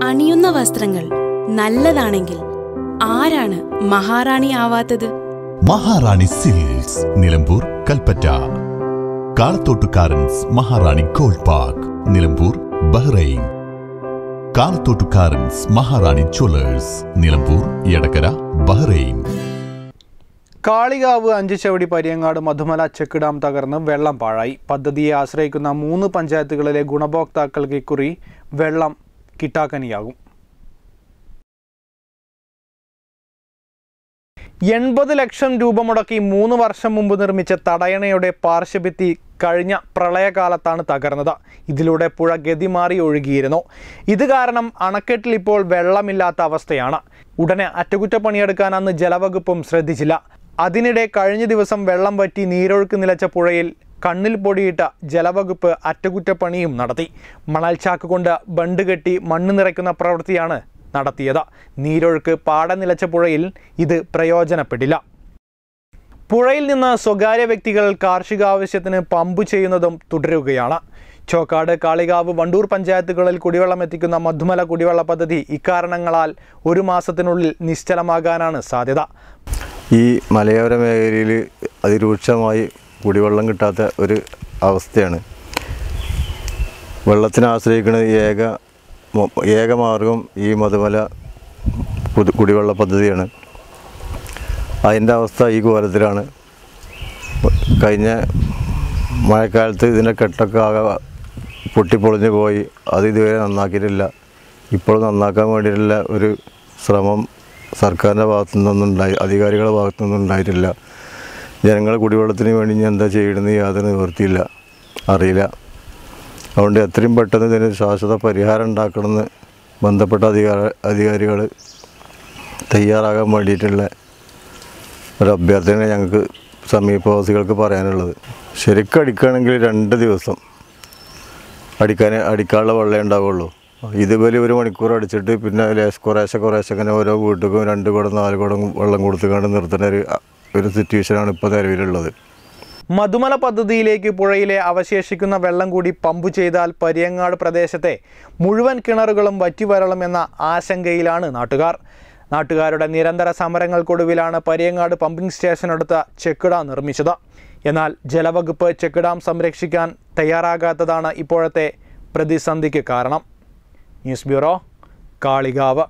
അണിയുന്ന വസ്ത്രങ്ങൾ നല്ലതാണെങ്കിൽ ആരാണ് മഹാറാണി ആവാത്തത് Maharani silks Nilambur Kalpetta Kalathottukarans Maharani gold park Nilambur Bahrain Kalathottukarans Maharani jewellers Nilambur Edakkara Bahrain Kalikavu Anchuchavadi Pariyangad Madhumala check dam തകർന്ന് വെള്ളം പാഴായി പദ്ധതിയെ ആശ്രയിക്കുന്ന മൂന്ന് പഞ്ചായത്തുകളിലെ ഗുണഭോക്താക്കൾക്ക് ഇക്കുറി വെള്ളം കിട്ടാക്കനിയാകും എൺപത് ലക്ഷം രൂപ മുടക്കി മൂന്ന് വർഷം മുമ്പ് നിർമ്മിച്ച തടയണയുടെ പാർശ്വഭിത്തി കഴിഞ്ഞ പ്രളയകാലത്താണ് തകർന്നത് ഇതിലൂടെ പുഴ ഗതിമാറി ഒഴുകിയിരുന്നു ഇത് കാരണം അണക്കെട്ടിൽ ഇപ്പോൾ വെള്ളമില്ലാത്ത അവസ്ഥയാണ് ഉടനെ അറ്റകുറ്റപ്പണിയെടുക്കാൻ അന്ന് ജലവകുപ്പും ശ്രദ്ധിച്ചില്ല അതിനിടെ കഴിഞ്ഞ ദിവസം വെള്ളം വറ്റി നീരൊഴുക്ക് നിലച്ച പുഴയിൽ കണ്ണിൽ പൊടിയിട്ട ജലവകുപ്പ് അറ്റകുറ്റപ്പണിയും നടത്തി മണൽച്ചാക്ക് കൊണ്ട് ബണ്ട് കെട്ടി മണ്ണ് നിറയ്ക്കുന്ന പ്രവൃത്തിയാണ് നടത്തിയത് നീരൊഴുക്ക് പാടം നിലച്ച പുഴയിൽ ഇത് പ്രയോജനപ്പെട്ടില്ല പുഴയിൽ നിന്ന് സ്വകാര്യ വ്യക്തികൾ കാർഷിക ആവശ്യത്തിന് പമ്പ് ചെയ്യുന്നതും തുടരുകയാണ് ചോക്കാട് കാളികാവ് വണ്ടൂർ പഞ്ചായത്തുകളിൽ കുടിവെള്ളം എത്തിക്കുന്ന മധുമല കുടിവെള്ള പദ്ധതി ഇക്കാരണങ്ങളാൽ ഒരു മാസത്തിനുള്ളിൽ നിശ്ചലമാകാനാണ് സാധ്യത ഈ മലയോര മേഖലയിൽ അതിരൂക്ഷമായി കുടിവെള്ളം കിട്ടാത്ത ഒരു അവസ്ഥയാണ് വെള്ളത്തിനെ ആശ്രയിക്കുന്ന ഏക മൊ- ഏക മാർഗം ഈ മധുമല പുതു കുടിവെള്ള പദ്ധതിയാണ് അതിൻ്റെ അവസ്ഥ ഈ കോലത്തിലാണ് കഴിഞ്ഞ മഴക്കാലത്ത് ഇതിൻ്റെ കെട്ടൊക്കെ ആകെ പൊട്ടിപ്പൊളിഞ്ഞു പോയി അത് ഇതുവരെ നന്നാക്കിയിട്ടില്ല ഇപ്പോൾ നന്നാക്കാൻ വേണ്ടിയിട്ടുള്ള ഒരു ശ്രമം സർക്കാരിൻ്റെ ഭാഗത്തു നിന്നൊന്നും ഉണ്ടായി അധികാരികളുടെ ഭാഗത്തു നിന്നൊന്നും ഉണ്ടായിട്ടില്ല ജനങ്ങൾ കുടിവെള്ളത്തിന് വേണ്ടി ഇനി എന്താ ചെയ്യണമെന്ന് യാതൊരു നിവൃത്തിയില്ല അറിയില്ല അതുകൊണ്ട് എത്രയും പെട്ടെന്ന് ഇതിന് ശാശ്വത പരിഹാരം ഉണ്ടാക്കണമെന്ന് ബന്ധപ്പെട്ട അധികാര അധികാരികൾ തയ്യാറാകാൻ വേണ്ടിയിട്ടുള്ള ഒരു അഭ്യർത്ഥന ഞങ്ങൾക്ക് സമീപവാസികൾക്ക് പറയാനുള്ളത് ശരിക്കും അടിക്കുകയാണെങ്കിൽ രണ്ട് ദിവസം അടിക്കാൻ അടിക്കാനുള്ള വെള്ളമേ ഉണ്ടാവുള്ളൂ ഇതുപോലെ ഒരു മണിക്കൂർ അടിച്ചിട്ട് പിന്നെ ലേശ് കുറേശ്ശെ കുറേശ്ശെ ഇങ്ങനെ ഓരോ വീട്ടുക്കും രണ്ട് കുടം നാല് കുടം വെള്ളം കൊടുത്തുകൊണ്ട് നിർത്തുന്ന ഒരു ഒരു സിറ്റുവേഷനാണ് ഇപ്പോൾ നിലവിലുള്ളത് മധുമല പദ്ധതിയിലേക്ക് പുഴയിലെ അവശേഷിക്കുന്ന വെള്ളം കൂടി പമ്പ് ചെയ്താൽ പരിയങ്ങാട് പ്രദേശത്തെ മുഴുവൻ കിണറുകളും വറ്റിവരളുമെന്ന ആശങ്കയിലാണ് നാട്ടുകാർ നാട്ടുകാരുടെ നിരന്തര സമരങ്ങൾക്കൊടുവിലാണ് പരിയങ്ങാട് പമ്പിംഗ് സ്റ്റേഷനടുത്ത ചെക്ക് ഡാം നിർമ്മിച്ചത് എന്നാൽ ജലവകുപ്പ് ചെക്ക് ഡാം സംരക്ഷിക്കാൻ തയ്യാറാകാത്തതാണ് ഇപ്പോഴത്തെ പ്രതിസന്ധിക്ക് കാരണം news bureau Kalikavu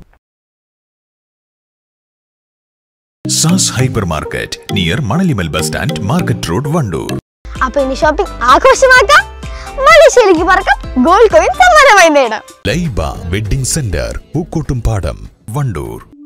Saas hyper market near Manalimal bus stand market road Wandoor അപ്പൊ ഇനി ഷോപ്പിംഗ് ആഘോഷമാക്കാം മലേഷ്യയിലേക്ക് പറക്കാം ഗോൾഡ് കോയിൻ സമ്മാനമായി നേടാം ലൈബ വെഡിംഗ് സെന്റർ പൂക്കോട്ടും പാടം വണ്ടൂർ